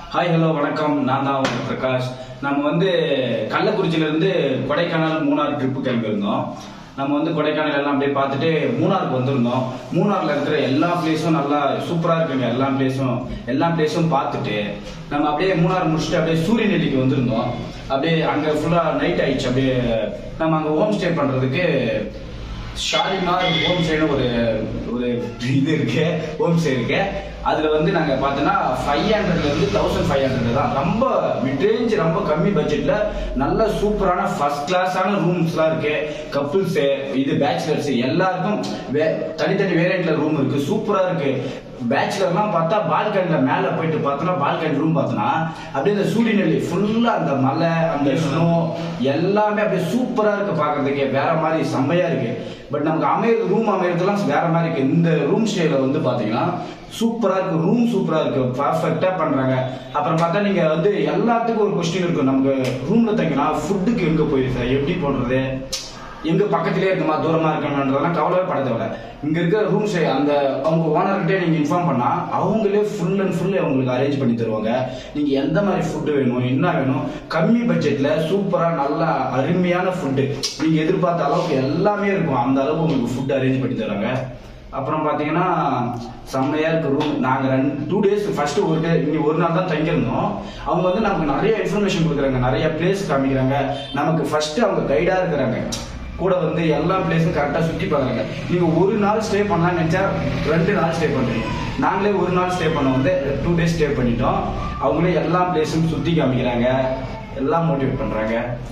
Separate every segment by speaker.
Speaker 1: hi hello வணக்கம் நான் தான் உங்க பிரகாஷ் நம்ம வந்து கள்ளக்குறிச்சியில இருந்து கொடைக்கானல் மூணார் ட்ரிப்பு கிளம்பியிருந்தோம் நம்ம வந்து கொடைக்கானல் எல்லாம் அப்படியே பார்த்துட்டு மூணாருக்கு வந்திருந்தோம் மூணார்ல இருக்கிற எல்லா பிளேஸும் நல்லா சூப்பரா இருக்குங்க எல்லா பிளேஸும் எல்லா பிளேஸும் பார்த்துட்டு நம்ம அப்படியே மூணார் முடிச்சுட்டு அப்படியே சூரியநெல்லிக்கு வந்திருந்தோம் அப்படியே அங்க ஃபுல்லா நைட் ஆயிடுச்சு அப்படியே நம்ம அங்க ஹோம் ஸ்டே பண்றதுக்கு ஷாலிமார் ஹோம் ஸ்டேன்னு ஒரு ஒரு இது இருக்கு ஹோம் ஸ்டே இருக்கு அதுல வந்து நாங்க பார்த்தோன்னா ஃபைவ் ஹண்ட்ரட்ல இருந்து தௌசண்ட் ஃபைவ் ஹண்ட்ரட் தான் ரொம்ப மிட்ரேஞ்ச் ரொம்ப கம்மி பட்ஜெட்ல நல்ல சூப்பரான ஃபர்ஸ்ட் கிளாஸான ரூம்ஸ்லாம் இருக்கு கப்புள்ஸ் இது பேச்சுலர்ஸ் எல்லாருக்கும் வே- தனித்தனி வேரியண்ட்ல ரூம் இருக்கு சூப்பரா இருக்கு பேச்சுலர்லாம் பார்த்தா பால்கனில மேல போயிட்டு பார்த்தோன்னா பால்கனி ரூம் பார்த்தோன்னா அப்படியே இந்த சூரியநெல்லி ஃபுல்லா அந்த மலை அந்த ஸ்னோ எல்லாமே அப்படியே சூப்பரா இருக்கு பார்க்கிறதுக்கே வேற மாதிரி செம்மையா இருக்கு பட் நமக்கு அமையிறது ரூம் அமையறதுலாம் வேற மாதிரி இருக்கு இந்த ரூம் ஸ்டேல வந்து பாத்தீங்கன்னா சூப்பரா இருக்கு ரூம் சூப்பரா இருக்கு பர்ஃபெக்டா பண்றாங்க அப்புறம் பார்த்தா நீங்க வந்து எல்லாத்துக்கும் ஒரு கொஸ்டின் இருக்கும் நமக்கு ரூம்ல தங்கினா ஃபுட்டுக்கு எங்க போயிருக்கு எப்படி போடுறது எங்க பக்கத்திலே இருக்குமா தூரமா இருக்கணும்ன்றதெல்லாம் கவலையே பட தேவையில்ல இங்க இருக்க ரூம்ஸ் அந்த அவங்க ஓனர்கிட்டே நீங்க இன்ஃபார்ம் பண்ணா அவங்களே ஃபுல் அண்ட் ஃபுல் உங்களுக்கு அரேஞ்ச் பண்ணி தருவாங்க நீங்க எந்த மாதிரி ஃபுட்டு வேணும் என்ன வேணும் கம்மி பட்ஜெட்ல சூப்பரா நல்லா அருமையான ஃபுட்டு நீங்க எதிர்பார்த்த அளவுக்கு எல்லாமே இருக்கும் அந்த அளவுக்கு உங்களுக்கு ஃபுட் அரேஞ்ச் பண்ணி தருவாங்க அப்புறம் பாத்தீங்கன்னா செம்மையா இருக்கு ரூம் நாங்க ரெண்டு டூ டேஸ் ஃபர்ஸ்ட் ஒரு டே இங்க ஒரு நாள் தான் தங்கியிருந்தோம் அவங்க வந்து நமக்கு நிறைய இன்ஃபர்மேஷன் கொடுக்குறாங்க நிறைய பிளேஸ் காமிக்கிறாங்க நமக்கு ஃபர்ஸ்ட் அவங்க கைடா இருக்கிறாங்க கூட வந்து எல்லா பிளேஸும் கரெக்டாக சுற்றி பார்க்குறாங்க நீங்கள் ஒரு நாள் ஸ்டே பண்ணலாம்னு நினச்சா ரெண்டு நாள் ஸ்டே பண்ணுறீங்க நாங்களே ஒரு நாள் ஸ்டே பண்ண வந்து டூ டேஸ் ஸ்டே பண்ணிட்டோம் அவங்களே எல்லா பிளேஸும் சுற்றி காமிக்கிறாங்க எல்லாம் மோட்டிவேட் பண்ணுறாங்க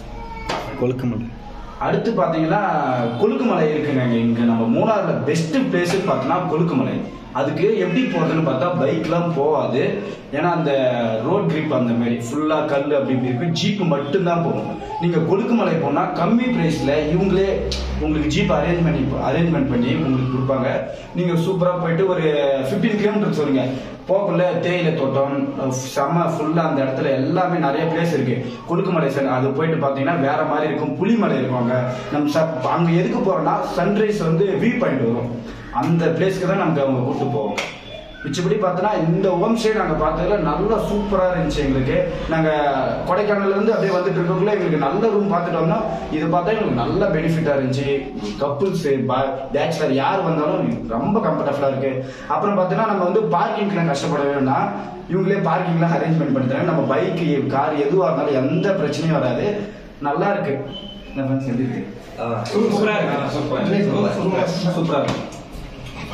Speaker 2: கொழுக்கமலை
Speaker 1: அடுத்து பாத்தீங்கன்னா கொழுக்குமலை இருக்குங்க இங்க நம்ம மூணாறுல பெஸ்ட் பிளேஸ் பார்த்தோம்னா கொழுக்குமலை அதுக்கு எப்படி போறதுன்னு பார்த்தா பைக்லாம் போகாது ஏன்னா அந்த ரோட் கிரிப் அந்த மாதிரி ஃபுல்லா கல் அப்படி இப்படி இருக்கு ஜீப் மட்டும்தான் போகும் நீங்க கொழுக்குமலை போனா கம்மி பிரைஸ்ல இவங்களே உங்களுக்கு ஜீப் அரேஞ்ச் பண்ணி அரேஞ்ச்மெண்ட் பண்ணி உங்களுக்கு கொடுப்பாங்க நீங்க சூப்பரா போயிட்டு ஒரு 15 கிலோமீட்டர் சொல்லுங்க போக்குள்ள தேயிலை தோட்டம் செம்ம ஃபுல்லா அந்த இடத்துல எல்லாமே நிறைய பிளேஸ் இருக்கு கொழுக்குமலை சன் அது போயிட்டு பாத்தீங்கன்னா வேற மாதிரி இருக்கும் புலிமலை இருக்கும் அங்க நம்ம ச- அங்க எதுக்கு போறோம்னா சன்ரைஸ் வந்து வியூ பாயிண்ட் வரும் அந்த பிளேஸ்க்கு தான் நமக்கு அவங்க கூட்டு போவோம் மிச்சபடி பார்த்தோன்னா இந்த ஹோம் ஸ்டே நாங்கள் பார்த்ததுல நல்லா சூப்பராக இருந்துச்சு எங்களுக்கு நாங்கள் கொடைக்கானல்ல இருந்து அப்படியே வந்துட்டு இருக்கக்குள்ள எங்களுக்கு நல்ல ரூம் பார்த்துட்டு வந்தோம் இது பார்த்தா எங்களுக்கு நல்ல பெனிஃபிட்டாக இருந்துச்சு கப்புள்ஸ் பேச்சுலர் யார் வந்தாலும் ரொம்ப கம்ஃபர்டபுளாக இருக்கு அப்புறம் பார்த்தீங்கன்னா நம்ம வந்து பார்க்கிங்லாம் கஷ்டப்பட வேண்டாம் இவங்களே பார்க்கிங்லாம் அரேஞ்ச்மெண்ட் பண்ணி தராங்க நம்ம பைக்கு கார் எதுவாக இருந்தாலும் எந்த பிரச்சனையும் வராது நல்லா இருக்கு என்ன friends, எப்படி இருக்கு
Speaker 3: சூப்பரா இருக்கு
Speaker 1: சூப்பரா இருக்கு